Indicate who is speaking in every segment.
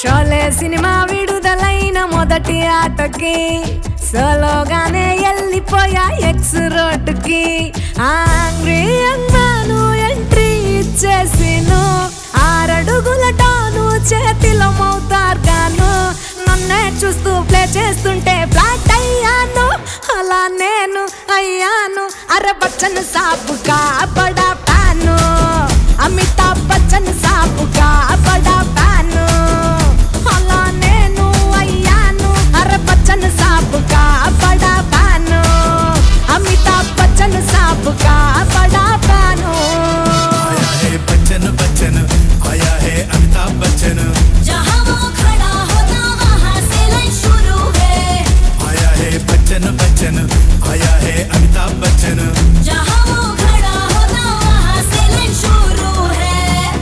Speaker 1: Sholay cinema విడుదలైన మొదటి ఆటకి సోలోగానే వెళ్ళిపోయా ఎక్స్ రోడ్డుకి ఆంగ్రీ అన్నాను ఎంట్రీ ఇచ్చేసిను ఆరడుగుల టాను చేతిలో మౌతార్ గాను నన్నే చూస్తూ ప్లే చేస్తుంటే ఫ్లాట్ అయ్యాను అలా నేను అయ్యాను అరే బచ్చన్ సాపు కా బడా ఫ్యాను అమితాబ్ బచ్చన్ సాపు కా బడా ఫ్యాను అలా నేను అయ్యాను అరే బచ్చన్ సాపు కా బడా ఫ్యాను అమితాబ్ బచ్చన్ సాపు కా బడా ఫ్యాను
Speaker 2: आया है बच्चन बच्चन आया है अमिताभ बच्चन
Speaker 3: जहाँ वो खड़ा होता वहाँ से लाइन शुरू है
Speaker 2: आया है बच्चन बच्चन आया है अमिताभ बच्चन
Speaker 3: जहाँ वो खड़ा होता वहाँ से लाइन शुरू है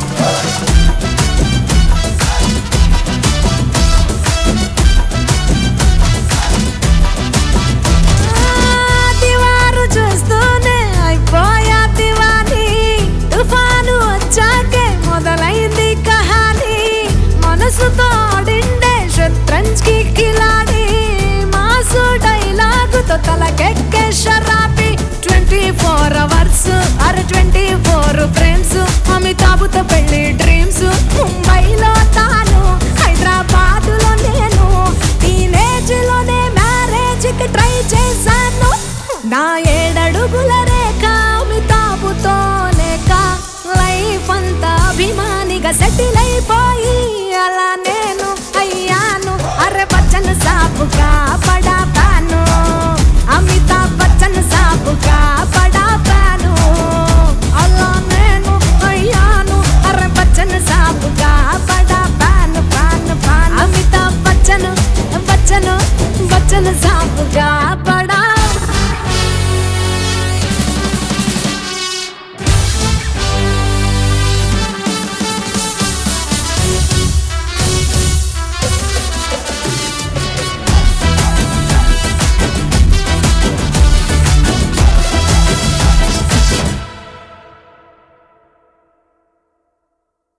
Speaker 1: దివారు చూస్తూనే అయిపోయా దివాని తుఫాను వచ్చాకే మొదలైంది కహాని మనసుతో ఆడిండే శత్రంజ్ కి కిలాడి మాసు డైలాగుతో తలకెక్కే షరాబి ట్వంటీ ఫోర్ అవర్స్ అరే ట్వంటీ ఫోర్ ఫ్రేమ్స్ అమితాబుతో పెళ్లి డ్రీమ్స్ ముంబైలో తాను హైదరాబాద్ లో నేను టీనేజ్ లోనే మ్యారేజ్ కి ట్రై చేశాను నా ఏడడుగుల రేఖ అమితాబుతో లేక లైఫ్ అంతా అభిమానిగా సెటిల్